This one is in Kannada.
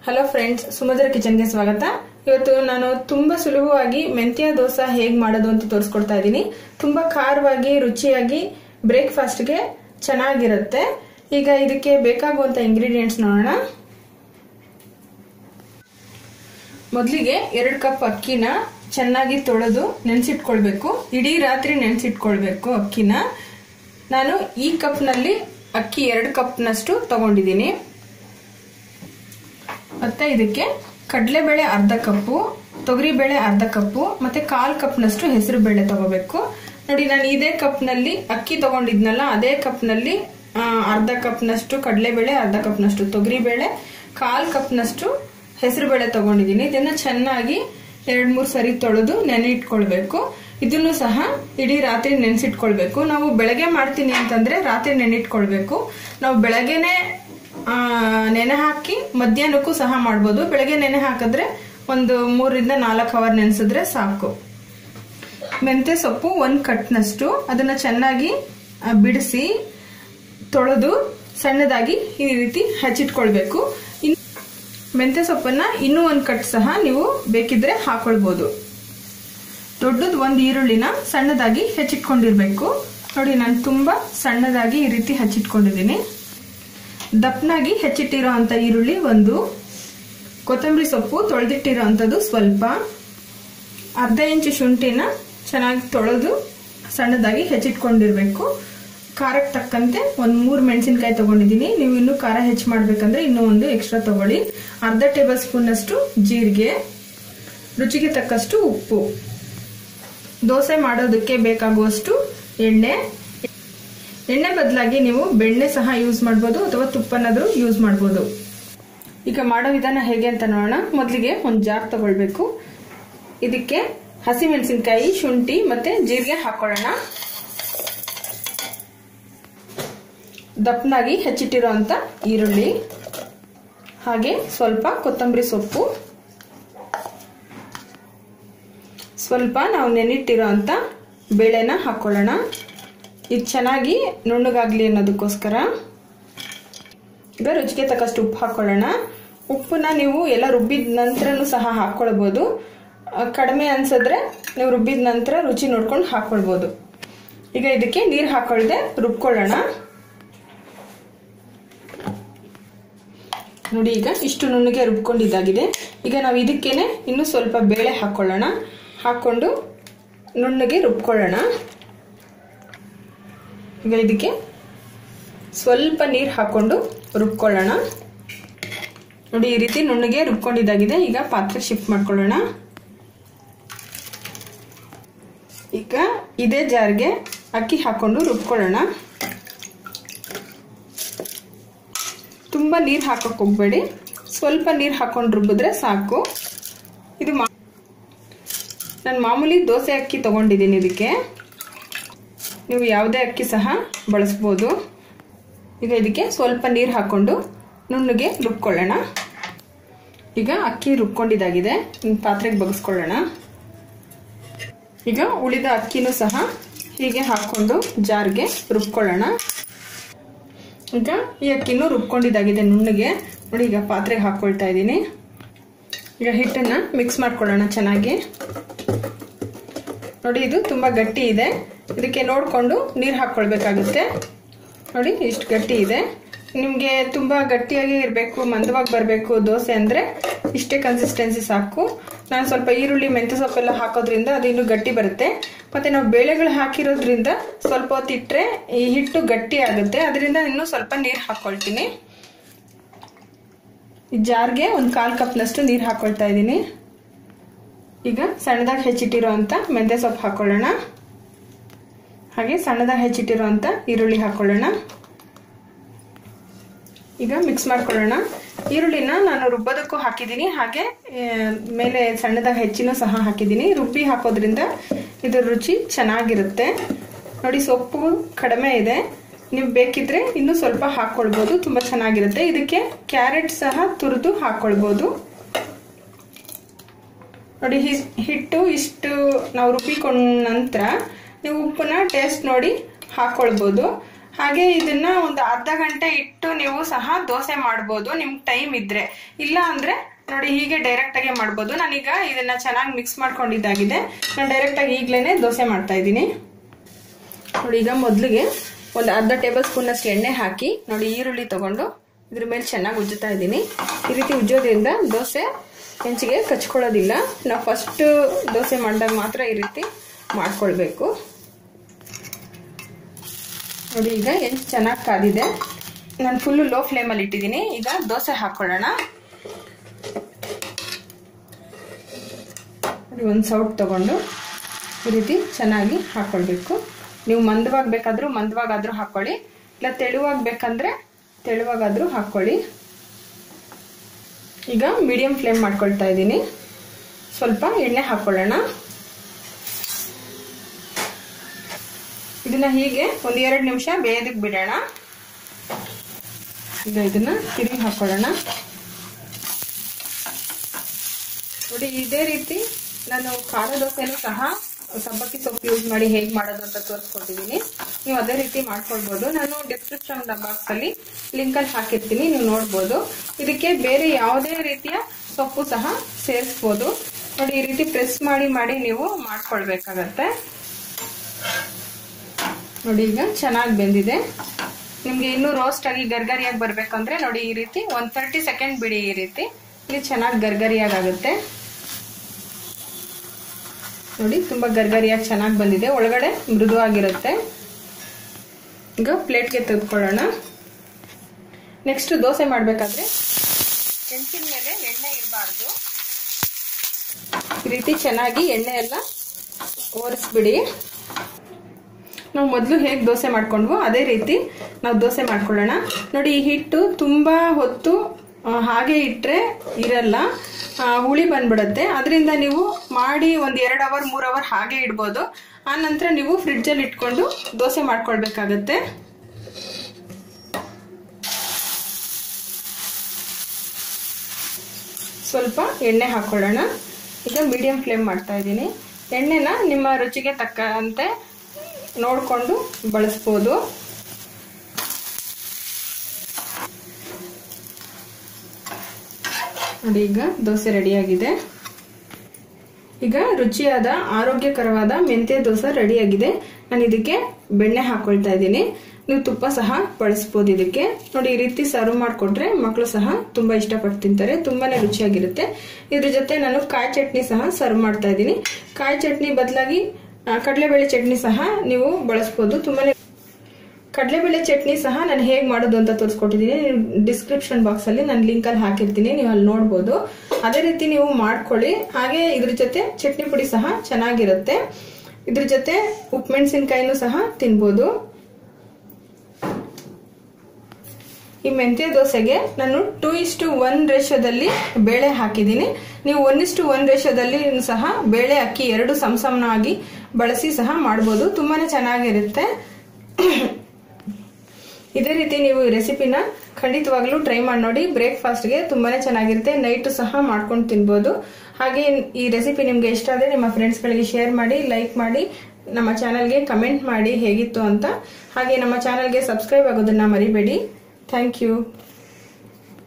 ಹಲೋ ಫ್ರೆಂಡ್ಸ್ ಸುಮಧುರ ಕಿಚನ್ಗೆ ಸ್ವಾಗತ ಇವತ್ತು ನಾನು ತುಂಬಾ ಸುಲಭವಾಗಿ ಮೆಂತ್ಯ ದೋಸೆ ಹೇಗ್ ಮಾಡೋದು ಅಂತ ತೋರಿಸ್ಕೊಡ್ತಾ ಇದ್ದೀನಿ ತುಂಬಾ ಖಾರವಾಗಿ ರುಚಿಯಾಗಿ ಬ್ರೇಕ್ಫಾಸ್ಟ್ಗೆ ಚೆನ್ನಾಗಿರುತ್ತೆ ಈಗ ಇದಕ್ಕೆ ಬೇಕಾಗುವಂತ ಇಂಗ್ರೀಡಿಯೆಂಟ್ಸ್ ನೋಡೋಣ ಮೊದಲಿಗೆ ಎರಡು ಕಪ್ ಅಕ್ಕಿನ ಚೆನ್ನಾಗಿ ತೊಳೆದು ನೆನೆಸಿಟ್ಕೊಳ್ಬೇಕು ಇಡೀ ರಾತ್ರಿ ನೆನೆಸಿಟ್ಕೊಳ್ಬೇಕು ಅಕ್ಕಿನ ನಾನು ಈ ಕಪ್ನಲ್ಲಿ ಅಕ್ಕಿ ಎರಡು ಕಪ್ನಷ್ಟು ತಗೊಂಡಿದ್ದೀನಿ ಮತ್ತೆ ಇದಕ್ಕೆ ಕಡಲೆಬೇಳೆ ಅರ್ಧ ಕಪ್ಪು ತೊಗರಿಬೇಳೆ ಅರ್ಧ ಕಪ್ಪು ಮತ್ತೆ ಕಾಲ್ ಕಪ್ನಷ್ಟು ಹೆಸರು ಬೇಳೆ ತಗೋಬೇಕು ನೋಡಿ ನಾನು ಇದೇ ಕಪ್ನಲ್ಲಿ ಅಕ್ಕಿ ತಗೊಂಡಿದ್ನಲ್ಲ ಅದೇ ಕಪ್ನಲ್ಲಿ ಅರ್ಧ ಕಪ್ನಷ್ಟು ಕಡಲೆಬೇಳೆ ಅರ್ಧ ಕಪ್ನಷ್ಟು ತೊಗರಿಬೇಳೆ ಕಾಲ್ ಕಪ್ನಷ್ಟು ಹೆಸರು ಬೇಳೆ ತಗೊಂಡಿದ್ದೀನಿ ಇದನ್ನ ಚೆನ್ನಾಗಿ ಎರಡ್ ಮೂರ್ ಸರಿ ತೊಳೆದು ನೆನೆ ಇಟ್ಕೊಳ್ಬೇಕು ಇದನ್ನು ಸಹ ಇಡೀ ರಾತ್ರಿ ನೆನೆಸಿಟ್ಕೊಳ್ಬೇಕು ನಾವು ಬೆಳಗ್ಗೆ ಮಾಡ್ತೀನಿ ಅಂತಂದ್ರೆ ರಾತ್ರಿ ನೆನಿಟ್ಕೊಳ್ಬೇಕು ನಾವು ಬೆಳಗ್ಗೆನೆ ನೆನೆ ಹಾಕಿ ಮಧ್ಯಾಹ್ನಕ್ಕೂ ಸಹ ಮಾಡ್ಬೋದು ಬೆಳಗ್ಗೆ ನೆನೆ ಹಾಕಿದ್ರೆ ಒಂದು ಮೂರರಿಂದ ನಾಲ್ಕು ಅವರ್ ನೆನೆಸಿದ್ರೆ ಸಾಕು ಮೆಂತ್ಯ ಸೊಪ್ಪು ಒಂದು ಕಟ್ನಷ್ಟು ಅದನ್ನ ಚೆನ್ನಾಗಿ ಬಿಡಿಸಿ ತೊಳೆದು ಸಣ್ಣದಾಗಿ ಈ ರೀತಿ ಹಚ್ಚಿಟ್ಕೊಳ್ಬೇಕು ಮೆಂತ್ಯ ಸೊಪ್ಪನ್ನ ಇನ್ನೂ ಒಂದು ಕಟ್ ಸಹ ನೀವು ಬೇಕಿದ್ರೆ ಹಾಕೊಳ್ಬೋದು ದೊಡ್ಡದು ಒಂದು ಈರುಳ್ಳಿನ ಸಣ್ಣದಾಗಿ ಹೆಚ್ಚಿಟ್ಕೊಂಡಿರ್ಬೇಕು ನೋಡಿ ನಾನು ತುಂಬಾ ಸಣ್ಣದಾಗಿ ಈ ರೀತಿ ಹಚ್ಚಿಟ್ಕೊಂಡಿದ್ದೀನಿ ದಪ್ಪನಾಗಿ ಹೆಚ್ಚಿಟ್ಟಿರೋ ಅಂತ ಈರುಳ್ಳಿ ಒಂದು ಕೊತ್ತಂಬರಿ ಸೊಪ್ಪು ತೊಳೆದಿಟ್ಟಿರೋ ಅಂಥದ್ದು ಸ್ವಲ್ಪ ಅರ್ಧ ಇಂಚು ಶುಂಠಿನ ಚೆನ್ನಾಗಿ ತೊಳೆದು ಸಣ್ಣದಾಗಿ ಹೆಚ್ಚಿಟ್ಕೊಂಡಿರ್ಬೇಕು ಖಾರಕ್ಕೆ ತಕ್ಕಂತೆ ಒಂದು ಮೂರು ಮೆಣಸಿನ್ಕಾಯಿ ತಗೊಂಡಿದ್ದೀನಿ ನೀವು ಇನ್ನೂ ಖಾರ ಹೆಚ್ಚು ಮಾಡ್ಬೇಕಂದ್ರೆ ಇನ್ನೂ ಒಂದು ಎಕ್ಸ್ಟ್ರಾ ತಗೊಳ್ಳಿ ಅರ್ಧ ಟೇಬಲ್ ಸ್ಪೂನ್ ಅಷ್ಟು ಜೀರಿಗೆ ರುಚಿಗೆ ತಕ್ಕಷ್ಟು ಉಪ್ಪು ದೋಸೆ ಮಾಡೋದಕ್ಕೆ ಬೇಕಾಗುವಷ್ಟು ಎಣ್ಣೆ ಎಣ್ಣೆ ಬದಲಾಗಿ ನೀವು ಬೆಣ್ಣೆ ಸಹ ಯೂಸ್ ಮಾಡ್ಬೋದು ಅಥವಾ ತುಪ್ಪನಾದ್ರೂ ಯೂಸ್ ಮಾಡ್ಬೋದು ಈಗ ಮಾಡೋ ವಿಧಾನ ಹೇಗೆ ಅಂತ ನೋಡೋಣ ಮೊದಲಿಗೆ ಒಂದು ಜಾರ್ ತಗೊಳ್ಬೇಕು ಇದಕ್ಕೆ ಹಸಿಮೆಣಸಿನ್ಕಾಯಿ ಶುಂಠಿ ಮತ್ತೆ ಜೀರಿಗೆ ಹಾಕೊಳ್ಳೋಣ ದಪ್ಪನಾಗಿ ಹೆಚ್ಚಿಟ್ಟಿರೋ ಅಂತ ಈರುಳ್ಳಿ ಹಾಗೆ ಸ್ವಲ್ಪ ಕೊತ್ತಂಬರಿ ಸೊಪ್ಪು ಸ್ವಲ್ಪ ನಾವು ನೆನಿಟ್ಟಿರೋ ಅಂತ ಬೇಳೆನ ಹಾಕೊಳ್ಳೋಣ ಇದು ಚೆನ್ನಾಗಿ ನುಣ್ಣಗಾಗ್ಲಿ ಅನ್ನೋದಕ್ಕೋಸ್ಕರ ಈಗ ರುಚಿಗೆ ತಕ್ಕಷ್ಟು ಉಪ್ಪು ಹಾಕೊಳ್ಳೋಣ ಉಪ್ಪನ್ನ ನೀವು ಎಲ್ಲ ರುಬ್ಬಿದ ನಂತರನೂ ಸಹ ಹಾಕೊಳ್ಬೋದು ಕಡಿಮೆ ಅನ್ಸಿದ್ರೆ ನೀವು ರುಬ್ಬಿದ ನಂತರ ರುಚಿ ನೋಡ್ಕೊಂಡು ಹಾಕೊಳ್ಬೋದು ಈಗ ಇದಕ್ಕೆ ನೀರು ಹಾಕೊಳ್ದೆ ರುಬ್ಕೊಳ್ಳೋಣ ನೋಡಿ ಈಗ ಇಷ್ಟು ನುಣ್ಣಗೆ ರುಬ್ಕೊಂಡಿದ್ದಾಗಿದೆ ಈಗ ನಾವು ಇದಕ್ಕೇನೆ ಇನ್ನೂ ಸ್ವಲ್ಪ ಬೇಳೆ ಹಾಕೊಳ್ಳೋಣ ಹಾಕೊಂಡು ನುಣ್ಣಗೆ ರುಬ್ಕೊಳ್ಳೋಣ ಈಗ ಇದಕ್ಕೆ ಸ್ವಲ್ಪ ನೀರು ಹಾಕೊಂಡು ರುಬ್ಕೊಳ್ಳೋಣ ನೋಡಿ ಈ ರೀತಿ ನುಣ್ಣಗೆ ರುಬ್ಕೊಂಡಿದ್ದಾಗಿದೆ ಈಗ ಪಾತ್ರೆ ಶಿಫ್ಟ್ ಮಾಡ್ಕೊಳ್ಳೋಣ ಈಗ ಇದೇ ಜಾರ್ಗೆ ಅಕ್ಕಿ ಹಾಕೊಂಡು ರುಬ್ಕೊಳ್ಳೋಣ ತುಂಬ ನೀರು ಹಾಕೋಕೆ ಹೋಗ್ಬೇಡಿ ಸ್ವಲ್ಪ ನೀರು ಹಾಕೊಂಡು ರುಬ್ಬಿದ್ರೆ ಸಾಕು ಇದು ಮಾ ನಾನು ಮಾಮೂಲಿ ದೋಸೆ ಅಕ್ಕಿ ತಗೊಂಡಿದ್ದೀನಿ ಇದಕ್ಕೆ ನೀವು ಯಾವುದೇ ಅಕ್ಕಿ ಸಹ ಬಳಸ್ಬೋದು ಈಗ ಇದಕ್ಕೆ ಸ್ವಲ್ಪ ನೀರು ಹಾಕೊಂಡು ನುಣ್ಣಗೆ ರುಬ್ಕೊಳ್ಳೋಣ ಈಗ ಅಕ್ಕಿ ರುಬ್ಕೊಂಡಿದ್ದಾಗಿದೆ ಪಾತ್ರೆಗೆ ಬಗ್ಸ್ಕೊಳ್ಳೋಣ ಈಗ ಉಳಿದ ಅಕ್ಕಿನೂ ಸಹ ಹೀಗೆ ಹಾಕೊಂಡು ಜಾರ್ಗೆ ರುಬ್ಕೊಳ್ಳೋಣ ಈಗ ಈ ಅಕ್ಕಿನೂ ರುಬ್ಕೊಂಡಿದ್ದಾಗಿದೆ ನುಣ್ಣಗೆ ನೋಡಿ ಈಗ ಪಾತ್ರೆಗೆ ಹಾಕ್ಕೊಳ್ತಾ ಇದ್ದೀನಿ ಈಗ ಹಿಟ್ಟನ್ನು ಮಿಕ್ಸ್ ಮಾಡ್ಕೊಳ್ಳೋಣ ಚೆನ್ನಾಗಿ ನೋಡಿ ಇದು ತುಂಬ ಗಟ್ಟಿ ಇದೆ ಇದಕ್ಕೆ ನೋಡಿಕೊಂಡು ನೀರು ಹಾಕ್ಕೊಳ್ಬೇಕಾಗುತ್ತೆ ನೋಡಿ ಇಷ್ಟು ಗಟ್ಟಿ ಇದೆ ನಿಮಗೆ ತುಂಬ ಗಟ್ಟಿಯಾಗಿ ಇರಬೇಕು ಮಂದವಾಗಿ ಬರಬೇಕು ದೋಸೆ ಅಂದರೆ ಇಷ್ಟೇ ಕನ್ಸಿಸ್ಟೆನ್ಸಿ ಸಾಕು ನಾನು ಸ್ವಲ್ಪ ಈರುಳ್ಳಿ ಮೆಂತ್ಯ ಸೊಪ್ಪೆಲ್ಲ ಹಾಕೋದ್ರಿಂದ ಅದು ಇನ್ನೂ ಗಟ್ಟಿ ಬರುತ್ತೆ ಮತ್ತು ನಾವು ಬೇಳೆಗಳು ಹಾಕಿರೋದ್ರಿಂದ ಸ್ವಲ್ಪ ಹೊತ್ತು ಇಟ್ಟರೆ ಈ ಹಿಟ್ಟು ಗಟ್ಟಿ ಆಗುತ್ತೆ ಅದರಿಂದ ಇನ್ನೂ ಸ್ವಲ್ಪ ನೀರು ಹಾಕ್ಕೊಳ್ತೀನಿ ಈ ಜಾರ್ಗೆ ಒಂದು ಕಾಲು ಕಪ್ನಷ್ಟು ನೀರು ಹಾಕ್ಕೊಳ್ತಾ ಇದ್ದೀನಿ ಈಗ ಸಣ್ಣದಾಗಿ ಹೆಚ್ಚಿಟ್ಟಿರೋ ಅಂತ ಮೆಂತ್ಯ ಸೊಪ್ಪು ಹಾಕೊಳ್ಳೋಣ ಹಾಗೆ ಸಣ್ಣದಾಗಿ ಹೆಚ್ಚಿಟ್ಟಿರೋ ಅಂತ ಈರುಳ್ಳಿ ಹಾಕೊಳ್ಳೋಣ ಈಗ ಮಿಕ್ಸ್ ಮಾಡ್ಕೊಳ್ಳೋಣ ಈರುಳ್ಳಿನ ನಾನು ರುಬ್ಬೋದಕ್ಕೂ ಹಾಕಿದ್ದೀನಿ ಹಾಗೆ ಮೇಲೆ ಸಣ್ಣದಾಗಿ ಹೆಚ್ಚಿನೂ ಸಹ ಹಾಕಿದ್ದೀನಿ ರುಬ್ಬಿ ಹಾಕೋದ್ರಿಂದ ಇದ್ರ ರುಚಿ ಚೆನ್ನಾಗಿರುತ್ತೆ ನೋಡಿ ಸೊಪ್ಪು ಕಡಿಮೆ ಇದೆ ನೀವು ಬೇಕಿದ್ರೆ ಇನ್ನೂ ಸ್ವಲ್ಪ ಹಾಕ್ಕೊಳ್ಬೋದು ತುಂಬ ಚೆನ್ನಾಗಿರುತ್ತೆ ಇದಕ್ಕೆ ಕ್ಯಾರೆಟ್ ಸಹ ತುರಿದು ಹಾಕ್ಕೊಳ್ಬೋದು ನೋಡಿ ಹಿಟ್ಟು ಇಷ್ಟು ನಾವು ರುಬ್ಬಿಕೊಂಡ ನಂತರ ನೀವು ಉಪ್ಪನ್ನ ಟೇಸ್ಟ್ ನೋಡಿ ಹಾಕ್ಕೊಳ್ಬೋದು ಹಾಗೆ ಇದನ್ನ ಒಂದು ಅರ್ಧ ಗಂಟೆ ಇಟ್ಟು ನೀವು ಸಹ ದೋಸೆ ಮಾಡ್ಬೋದು ನಿಮ್ಗೆ ಟೈಮ್ ಇದ್ರೆ ಇಲ್ಲ ಅಂದ್ರೆ ನೋಡಿ ಹೀಗೆ ಡೈರೆಕ್ಟ್ ಆಗಿ ಮಾಡ್ಬೋದು ನಾನೀಗ ಇದನ್ನ ಚೆನ್ನಾಗಿ ಮಿಕ್ಸ್ ಮಾಡ್ಕೊಂಡಿದ್ದಾಗಿದೆ ನಾನು ಡೈರೆಕ್ಟ್ ಆಗಿ ಈಗ್ಲೇನೆ ದೋಸೆ ಮಾಡ್ತಾ ಇದ್ದೀನಿ ನೋಡಿ ಈಗ ಮೊದಲಿಗೆ ಒಂದು ಅರ್ಧ ಟೇಬಲ್ ಸ್ಪೂನ್ ಅಷ್ಟು ಎಣ್ಣೆ ಹಾಕಿ ನೋಡಿ ಈರುಳ್ಳಿ ತಗೊಂಡು ಇದ್ರ ಮೇಲೆ ಚೆನ್ನಾಗಿ ಉಜ್ಜುತ್ತಾ ಇದ್ದೀನಿ ಈ ರೀತಿ ಉಜ್ಜೋದ್ರಿಂದ ದೋಸೆ ಹೆಂಚಿಗೆ ಕಚ್ಕೊಳ್ಳೋದಿಲ್ಲ ನಾವು ಫಸ್ಟ್ ದೋಸೆ ಮಾಡಿದಾಗ ಮಾತ್ರ ಈ ರೀತಿ ಮಾಡ್ಕೊಳ್ಬೇಕು ನೋಡಿ ಈಗ ಹೆಂಚು ಚೆನ್ನಾಗಿ ಕಾದಿದೆ ನಾನು ಫುಲ್ಲು ಲೋ ಫ್ಲೇಮಲ್ಲಿ ಇಟ್ಟಿದ್ದೀನಿ ಈಗ ದೋಸೆ ಹಾಕ್ಕೊಳ್ಳೋಣ ಒಂದು ಸೌಟ್ ತಗೊಂಡು ಈ ರೀತಿ ಚೆನ್ನಾಗಿ ಹಾಕ್ಕೊಳ್ಬೇಕು ನೀವು ಮಂದವಾಗಿ ಬೇಕಾದರೂ ಮಂದವಾಗಾದರೂ ಹಾಕ್ಕೊಳ್ಳಿ ಇಲ್ಲ ತೆಳುವಾಗಿ ಬೇಕಂದ್ರೆ ತೆಳುವಾಗಾದರೂ ಹಾಕ್ಕೊಳ್ಳಿ ಈಗ ಮೀಡಿಯಂ ಫ್ಲೇಮ್ ಮಾಡ್ಕೊಳ್ತಾ ಇದ್ದೀನಿ ಸ್ವಲ್ಪ ಎಣ್ಣೆ ಹಾಕ್ಕೊಳ್ಳೋಣ ಇದನ್ನ ಹೀಗೆ ಒಂದು ಎರಡು ನಿಮಿಷ ಬೇಯದಕ್ಕೆ ಬಿಡೋಣ ಈಗ ಇದನ್ನ ತಿರುಗಿ ಹಾಕ್ಕೊಳ್ಳೋಣ ನೋಡಿ ಇದೇ ರೀತಿ ನಾನು ಖಾರ ದೋಸೆನೂ ಸಹ ಸಬ್ಬಕ್ಕಿ ಸೊಪ್ಪು ಯೂಸ್ ಮಾಡಿ ಹೇಗೆ ಮಾಡೋದು ಅಂತ ತೋರಿಸ್ಕೊಟ್ಟಿದ್ದೀನಿ ನೀವು ಅದೇ ರೀತಿ ಮಾಡ್ಕೊಳ್ಬೋದು ನಾನು ಡಿಸ್ಕ್ರಿಪ್ಷನ್ ಬಾಕ್ಸ್ ಅಲ್ಲಿ ಲಿಂಕ್ ಅಲ್ಲಿ ಹಾಕಿರ್ತೀನಿ ನೀವು ನೋಡ್ಬೋದು ಇದಕ್ಕೆ ಬೇರೆ ಯಾವುದೇ ರೀತಿಯ ಸೊಪ್ಪು ಸಹ ಸೇರಿಸ್ಬೋದು ನೋಡಿ ಈ ರೀತಿ ಪ್ರೆಸ್ ಮಾಡಿ ಮಾಡಿ ನೀವು ಮಾಡ್ಕೊಳ್ಬೇಕಾಗತ್ತೆ ನೋಡಿ ಈಗ ಚೆನ್ನಾಗಿ ಬೆಂದಿದೆ ನಿಮ್ಗೆ ಇನ್ನೂ ರೋಸ್ಟ್ ಆಗಿ ಗರ್ಗರಿಯಾಗಿ ಬರ್ಬೇಕಂದ್ರೆ ನೋಡಿ ಈ ರೀತಿ ಒಂದ್ ತರ್ಟಿ ಸೆಕೆಂಡ್ ಬಿಡಿ ಈ ರೀತಿ ಇಲ್ಲಿ ಚೆನ್ನಾಗಿ ಗರ್ಗರಿಯಾಗಿ ಆಗುತ್ತೆ ನೋಡಿ ತುಂಬಾ ಗರ್ಗರಿಯಾಗಿ ಚೆನ್ನಾಗಿ ಬಂದಿದೆ ಒಳಗಡೆ ಮೃದುವಾಗಿರುತ್ತೆ ಈಗ ಪ್ಲೇಟ್ಗೆ ತೆಗೆದುಕೊಳ್ಳೋಣ ನೆಕ್ಸ್ಟ್ ದೋಸೆ ಮಾಡಬೇಕಾದ್ರೆ ಹೆಂಚಿನ ಮೇಲೆ ಎಣ್ಣೆ ಇರಬಾರ್ದು ಈ ರೀತಿ ಚೆನ್ನಾಗಿ ಎಣ್ಣೆ ಎಲ್ಲ ಒರೆಸ್ಬಿಡಿ ನಾವು ಮೊದಲು ಹೇಗೆ ದೋಸೆ ಮಾಡ್ಕೊಂಡ್ವೋ ಅದೇ ರೀತಿ ನಾವು ದೋಸೆ ಮಾಡ್ಕೊಳ್ಳೋಣ ನೋಡಿ ಈ ಹಿಟ್ಟು ತುಂಬ ಹೊತ್ತು ಹಾಗೆ ಇಟ್ಟರೆ ಇರಲ್ಲ ಹುಳಿ ಬಂದ್ಬಿಡುತ್ತೆ ಅದರಿಂದ ನೀವು ಮಾಡಿ ಒಂದು ಎರಡು ಅವರ್ ಮೂರು ಅವರ್ ಹಾಗೆ ಇಡ್ಬೋದು ಆ ನಂತರ ನೀವು ಫ್ರಿಡ್ಜಲ್ಲಿ ಇಟ್ಕೊಂಡು ದೋಸೆ ಮಾಡ್ಕೊಳ್ಬೇಕಾಗತ್ತೆ ಸ್ವಲ್ಪ ಎಣ್ಣೆ ಹಾಕೊಳ್ಳೋಣ ಈಗ ಮೀಡಿಯಂ ಫ್ಲೇಮ್ ಮಾಡ್ತಾ ಇದ್ದೀನಿ ಎಣ್ಣೆನ ನಿಮ್ಮ ರುಚಿಗೆ ತಕ್ಕಂತೆ ನೋಡಿಕೊಂಡು ಬಳಸ್ಬೋದು ನೋಡಿ ಈಗ ದೋಸೆ ರೆಡಿಯಾಗಿದೆ ಈಗ ರುಚಿಯಾದ ಆರೋಗ್ಯಕರವಾದ ಮೆಂತ್ಯ ದೋಸೆ ರೆಡಿಯಾಗಿದೆ ನಾನು ಇದಕ್ಕೆ ಬೆಣ್ಣೆ ಹಾಕೊಳ್ತಾ ಇದ್ದೀನಿ ನೀವು ತುಪ್ಪ ಸಹ ಬಳಸ್ಬೋದು ಇದಕ್ಕೆ ನೋಡಿ ಈ ರೀತಿ ಸರ್ವ್ ಮಾಡಿಕೊಟ್ರೆ ಮಕ್ಕಳು ಸಹ ತುಂಬಾ ಇಷ್ಟಪಟ್ಟು ತಿಂತಾರೆ ತುಂಬಾನೇ ರುಚಿಯಾಗಿರುತ್ತೆ ಇದ್ರ ಜೊತೆ ನಾನು ಕಾಯಿ ಚಟ್ನಿ ಸಹ ಸರ್ವ್ ಮಾಡ್ತಾ ಇದ್ದೀನಿ ಕಾಯಿ ಚಟ್ನಿ ಬದಲಾಗಿ ಕಡಲೆಬೇಳೆ ಚಟ್ನಿ ಸಹ ನೀವು ಬಳಸ್ಬೋದು ತುಂಬಾನೇ ಕಡಲೆಬೇಳೆ ಚಟ್ನಿ ಸಹ ನಾನು ಹೇಗೆ ಮಾಡೋದು ಅಂತ ತೋರಿಸ್ಕೊಟ್ಟಿದ್ದೀನಿ ಡಿಸ್ಕ್ರಿಪ್ಷನ್ ಬಾಕ್ಸ್ ಅಲ್ಲಿ ನಾನು ಲಿಂಕ್ ಅಲ್ಲಿ ಹಾಕಿರ್ತೀನಿ ನೀವು ಅಲ್ಲಿ ನೋಡ್ಬೋದು ಅದೇ ರೀತಿ ನೀವು ಮಾಡ್ಕೊಳ್ಳಿ ಹಾಗೆ ಇದ್ರ ಜೊತೆ ಚಟ್ನಿ ಪುಡಿ ಸಹ ಚೆನ್ನಾಗಿರುತ್ತೆ ಇದ್ರ ಜೊತೆ ಉಪ್ಪುಮೆಣಸಿನ್ಕಾಯಿನೂ ಸಹ ತಿನ್ಬೋದು ಈ ಮೆಂತ್ಯ ದೋಸೆಗೆ ನಾನು ಟೂ ಇಸ್ಟು ಒನ್ ರೇಷೋದಲ್ಲಿ ಬೇಳೆ ಹಾಕಿದ್ದೀನಿ ನೀವು ಒನ್ ಇಸ್ಟು ಒನ್ ರೇಷೋದಲ್ಲಿ ಸಹ ಬೇಳೆ ಅಕ್ಕಿ ಎರಡು ಸಮಸಮನಾಗಿ ಬಳಸಿ ಸಹ ಮಾಡ್ಬೋದು ತುಂಬಾನೇ ಚೆನ್ನಾಗಿರುತ್ತೆ ಇದೇ ರೀತಿ ನೀವು ಈ ರೆಸಿಪಿನ ಖಂಡಿತವಾಗ್ಲೂ ಟ್ರೈ ಮಾಡಿ ನೋಡಿ ಬ್ರೇಕ್ಫಾಸ್ಟ್ಗೆ ತುಂಬಾನೇ ಚೆನ್ನಾಗಿರುತ್ತೆ ನೈಟ್ ಸಹ ಮಾಡ್ಕೊಂಡು ತಿನ್ಬೋದು ಹಾಗೆ ಈ ರೆಸಿಪಿ ನಿಮ್ಗೆ ಇಷ್ಟ ಆದರೆ ನಿಮ್ಮ ಫ್ರೆಂಡ್ಸ್ಗಳಿಗೆ ಶೇರ್ ಮಾಡಿ ಲೈಕ್ ಮಾಡಿ ನಮ್ಮ ಚಾನಲ್ಗೆ ಕಮೆಂಟ್ ಮಾಡಿ ಹೇಗಿತ್ತು ಅಂತ ಹಾಗೆ ನಮ್ಮ ಚಾನಲ್ಗೆ ಸಬ್ಸ್ಕ್ರೈಬ್ ಆಗೋದನ್ನ ಮರಿಬೇಡಿ ಥ್ಯಾಂಕ್ ಯು